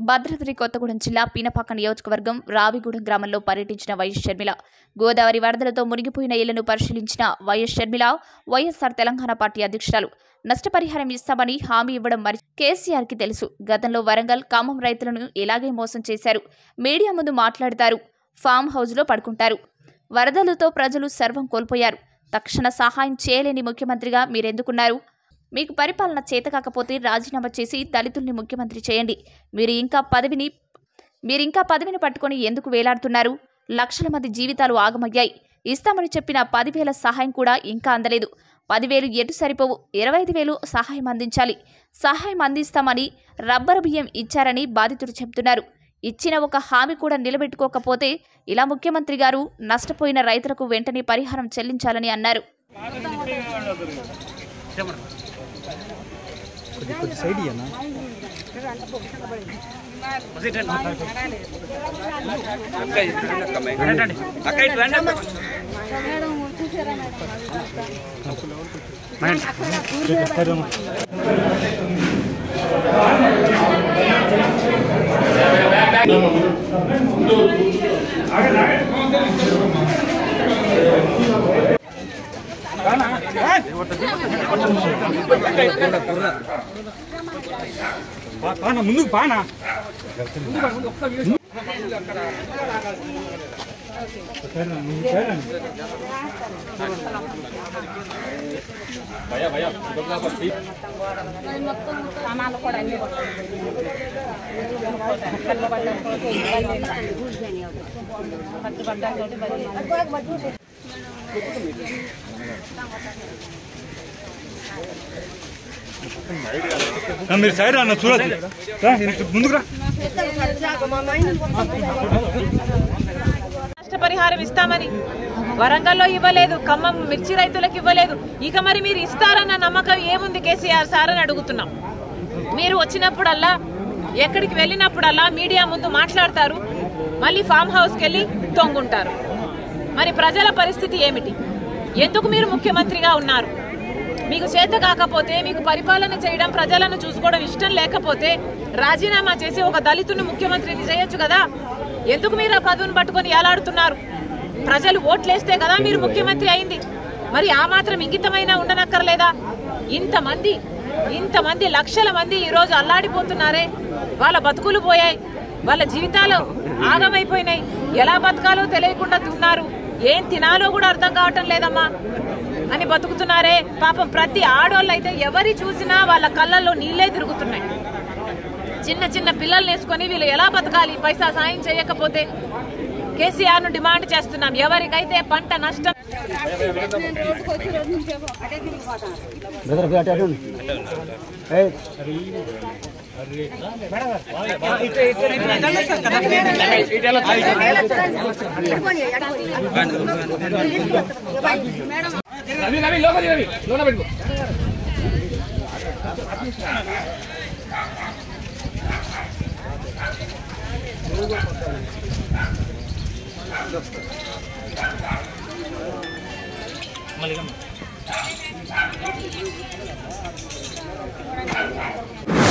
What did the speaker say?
భద్రాద్రి కొత్తగూడెం జిల్లా పీనపాక నియోజకవర్గం రావిగూడెం గ్రామంలో పర్యటించిన వైఎస్ షర్మిల గోదావరి వరదలతో మునిగిపోయిన ఇళ్లను పరిశీలించిన YS Sharmila YSR Telangana party అధ్యక్షురాలు నష్టపరిహారం ఇస్తామని హామీ ఇవ్వడం మరి కేసీఆర్ కి తెలుసు గతంలో వరంగల్ ఖమ్మం రైతులను ఇలాగే మోసం చేశారు మీడియా ముందు మాట్లాడతారు ఫామ్ హౌస్లో పడుకుంటారు వరదలతో ప్రజలు సర్వం కోల్పోయారు తక్షణ సహాయం చేయలేని ముఖ్యమంత్రిగా మీరెందుకున్నారు మీకు పరిపాలన చేత కాకపోతే రాజీనామా చేసి దళితుల్ని ముఖ్యమంత్రి చేయండి మీరు ఇంకా పదవిని మీరు ఇంకా పదవిని పట్టుకొని ఎందుకు వేలాడుతున్నారు లక్షల మంది జీవితాలు ఆగమయ్యాయి ఇస్తామని చెప్పిన పదివేల సహాయం కూడా ఇంకా అందలేదు పదివేలు ఎటు సరిపోవు ఇరవై ఐదు వేలు సహాయం అందించాలి సహాయం అందిస్తామని రబ్బరు బియ్యం ఇచ్చారని బాధితుడు చెబుతున్నారు ఇచ్చిన ఒక హామీ కూడా నిలబెట్టుకోకపోతే ఇలా ముఖ్యమంత్రి గారు నష్టపోయిన రైతులకు వెంటనే పరిహారం చెల్లించాలని అన్నారు కొద్ది కొద్ది సైడ్ ఇయ్యనా అక్క ఇటు రండి అక్క. పా- పానా ముందుకు పానా సామాన్లు కూడా అన్ని ఆ, మీరు సైడ్ అన్న చూడదు రా, ఇటు ముందుకు రా నష్టపరిహారం ఇస్తామని వరంగల్లో ఇవ్వలేదు ఖమ్మం మిర్చి రైతులకు ఇవ్వలేదు ఇక మరి మీరు ఇస్తారన్న నమ్మకం ఏముంది కేసీఆర్ సార్ అని అడుగుతున్నాం మీరు వచ్చినప్పుడల్లా ఎక్కడికి వెళ్ళినప్పుడల్లా మీడియా ముందు మాట్లాడతారు మళ్ళీ ఫామ్ హౌస్కి వెళ్ళి తొంగుంటారు మరి ప్రజల పరిస్థితి ఏమిటి ఎందుకు మీరు ముఖ్యమంత్రిగా ఉన్నారు మీకు చేత కాకపోతే మీకు పరిపాలన చేయడం ప్రజలను చూసుకోవడం ఇష్టం లేకపోతే రాజీనామా చేసి ఒక దళితుని ముఖ్యమంత్రిని చేయొచ్చు కదా ఎందుకు మీరు ఆ పదవిని పట్టుకొని ఏలాడుతున్నారు ప్రజలు ఓట్లేస్తే కదా మీరు ముఖ్యమంత్రి అయింది మరి ఆ మాత్రం ఇంగితమైన ఉండనక్కర్లేదా ఇంతమంది ఇంతమంది లక్షల మంది ఈ రోజు అల్లాడిపోతున్నారే వాళ్ళ బతుకులు పోయాయి వాళ్ళ జీవితాలు ఆగమైపోయినాయి ఎలా బతకాలో తెలియకుండా ఉన్నారు ఏం తినాలో కూడా అర్థం కావటం లేదమ్మా అని బతుకుతున్నారే పాపం ప్రతి ఆడోళ్ళు అయితే ఎవరి చూసినా వాళ్ళ కళ్ళల్లో నీళ్ళే తిరుగుతున్నాయి చిన్న చిన్న పిల్లల్ని వేసుకొని వీళ్ళు ఎలా బతకాలి పైసా సాయం చేయకపోతే కేసీఆర్ ను డిమాండ్ చేస్తున్నాం ఎవరికైతే పంట నష్టం రవి రవి లోపలి రవి లోన పెట్టుకో మళ్ళీ